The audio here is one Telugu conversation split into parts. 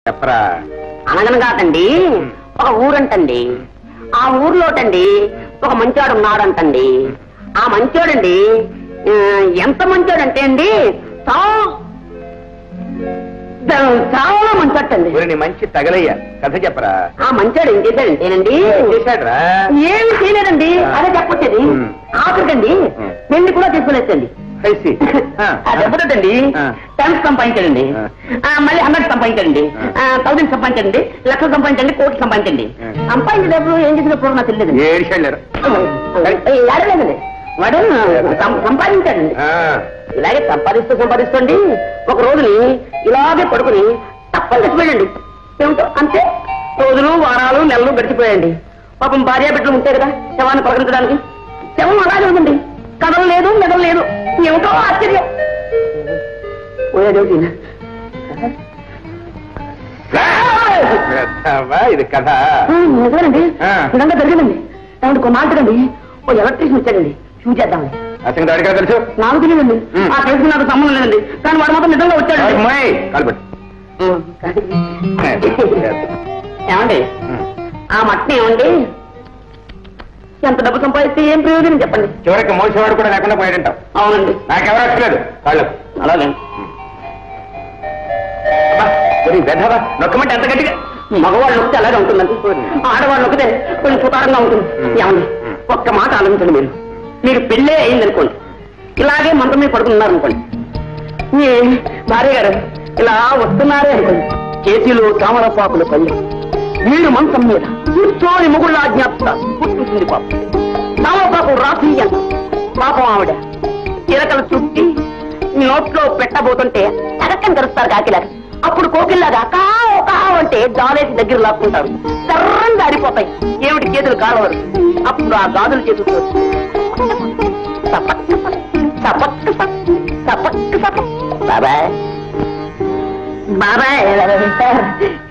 చెప్పరా అనగనగాకండి ఒక ఊరంటండి ఆ ఊర్లోటండి ఒక మంచోడు ఉన్నాడంటండి ఆ మంచోడండి ఆ, ఎంత మంచోడంటే అండి చా- ద- చాలా మంచోటండి ఊరిని మంచి తగలయ్యా కథ చెప్పరా ఆ మంచోడు ఏం చేశాడంటేనండి ఏం చేశాడ్రా ఏమి చేయలేదండి ఆ. అదే చెప్పొచ్చేది ఉమ్. ఆఖరికండి ఉమ్. పెళ్లి కూడా తీసుకునేసండి I see. ఆ, ఆ దెబ్బతండి ఆ. టెన్స్ సంపాదించాడండి ఆ. ఆ, మళ్ళీ హండ్రెడ్ సంపాదించాడండి ఆ. థౌసండ్ సంపాదించండి లక్షలు సంపాదించండి కోట్లు సంపాదించండి ఆ. సంపాదించిన డబ్బులు ఏం చేసినప్పుడు నాకు తెలియదు ఏడిచెళ్ళారు ఏడలేదండి వాడు సం- సంపాదించాడండి ఇలాగే సంపాదిస్తూ సంపాదిస్తుంది ఒక రోజుని ఇలాగే పడుకుని తప్పని చచ్చిపోయాడండి ఏమిటో అంతే రోజులు వారాలు నెలలు గడిచిపోయాయండి పాపం భార్య బిడ్డలు ఉంటాయి కదా శవాన్ని పలకరించడానికి శవం అలాగే ఉందండి కథలు లేదు మెదలు లేదు ఏమిటో ఆశ్చర్యం పోయాడు ఈయన. అబ్బా, ఇది కథ ఆ, నిజమేనండి ఆ. నిజంగా జరిగిందండి ఏమంటే ఒక మాటండి ఓ ఎలక్ట్రీషియన్ వచ్చాడండి షూ చేద్దామని అసలు అడిగా తెలుసు నాకు తెలియదండి ఉమ్. ఆ కేసుకు నాకు సంబంధం లేదండి కానీ వాడు మాత్రం నిజంగా వచ్చాడు అమ్మాయి కాల్పట్టు ఏమండి ఆ మట్టిని ఏమండి ఎంత డబ్బు సంపాదిస్తే ఏం ప్రయోజనం చెప్పండి చివరికి మోసేవాడు కూడా లేకుండా పోయాడంటావు అవునండి నాకెవరు వచ్చలేదు వాళ్ళు అలాగే వెధవా నొక్కమంటే ఎంత గట్టిగా మగవాళ్ళు నొక్కితే అలాగే ఉంటుందండి ఆడవాళ్ళు నొక్కితే కొంచెం సుతారంగా ఉంటుంది ఉమ్. ఏమండి ఒక్క మాట ఆలోచించండి మీరు మీరు పెళ్ళే అయిందనుకోండి ఇలాగే మంచం మీద పడుకున్నారు అనుకోండి మీ భార్య గారు ఇలా వస్తున్నారే అనుకోండి చేతిలో తామరపాకులు పళ్ళు వీడు మంచం మీద కూర్చోని ముగుళ్ళ జ్ఞాపక కూర్చుంటుంది పాపం తామరపాకు రాసి ఎంత పాపం ఆవిడ చిరకలు చుట్టి నోట్లో పెట్టబోతుంటే తగక్కని కరుస్తారు కాకిలాగా అప్పుడు కోకిల్లాగా కావు కావు అంటే గాలేసి దగ్గర లాక్కుంటారు సర్రం దారిపోతాయి ఏమిటి చేతులు కాలవరు అప్పుడు ఆ గాజులు చేతులతో సపక్ సపక్ సపక్ సపక్ సపక్ బాబాయ్ బాబాయ్ సార్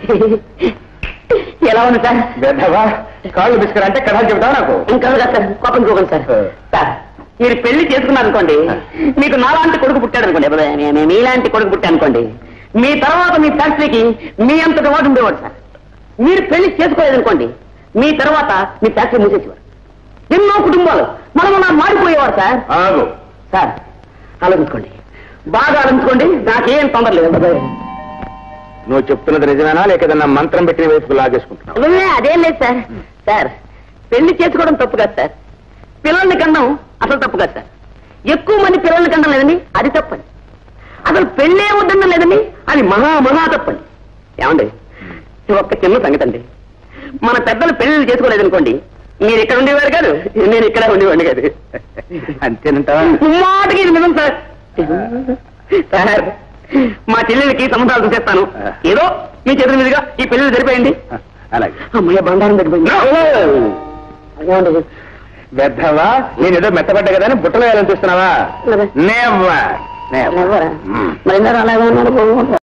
ఎలా ఉంది సార్ వెధవా కాళ్ళు బిస్కరంటే కథలు చెబుతావు నాకు ఇంకా కదా సార్ కోపం చూడండి సార్ సార్ మీరు పెళ్లి చేసుకున్నారనుకోండి మీకు నాలాంటి కొడుకు పుట్టాడు అనుకోండి అబ్బే, నే- నే- మీలాంటి కొడుకు పుట్టాడు అనుకోండి మీ తర్వాత మీ ఫ్యాక్టరీకి మీ అంతటి వాడు ఉండేవాడు సార్ మీరు పెళ్లి చేసుకోలేదనుకోండి మీ తర్వాత మీ ఫ్యాక్టరీ మూసేసేవారు ఎన్నో కుటుంబాలు మనం అలా మారిపోయేవారు సార్ ఆగు సార్ ఆలోచించుకోండి బాగా ఆలోచించుకోండి నాకేం తొందర లేదు అబ్బే. నువ్వు చెప్తున్నది నిజమేనా లేక ఏదన్నా మంత్రం పెట్టిన వైపుకు లాగేసుకుంటున్నావు అబ్బే, అదేం లేదు సార్ సార్ పెళ్లి చేసుకోవడం తప్పు కాదు సార్ పిల్లల్ని కనడం అసలు తప్పు కాదు సార్ ఎక్కువ మంది పిల్లల్ని కనడం లేదండి అది తప్పండి అసలు పెళ్ళే వద్దడం లేదండి అది మహా మహా తప్పండి ఏమండి ఇది ఒక్క చిన్న సంగతి అండి మన పెద్దలు పెళ్లి చేసుకోలేదనుకోండి మీరు ఇక్కడ ఉండేవారు కాదు నేను ఇక్కడ ఉండేవాడిని కాదు అంతేనంటావా మాటకి ఇది నిజం సార్ సార్ మా చెల్లెలకి సంబంధాలు చూసేస్తాను ఏదో మీ చేతుల మీదుగా ఈ పెళ్లి జరిపోయండి అలాగే అమ్మయ్య బంగారం తగ్గిపోయింది ఏమండి? వెధవా నేను ఏదో మెత్తపడ్డా కదా అని బుట్టలో వేయాలని చూస్తున్నావా మరి. నెవర్ ఎవరా? మరి ఇందాక అలాగే ఉన్నారు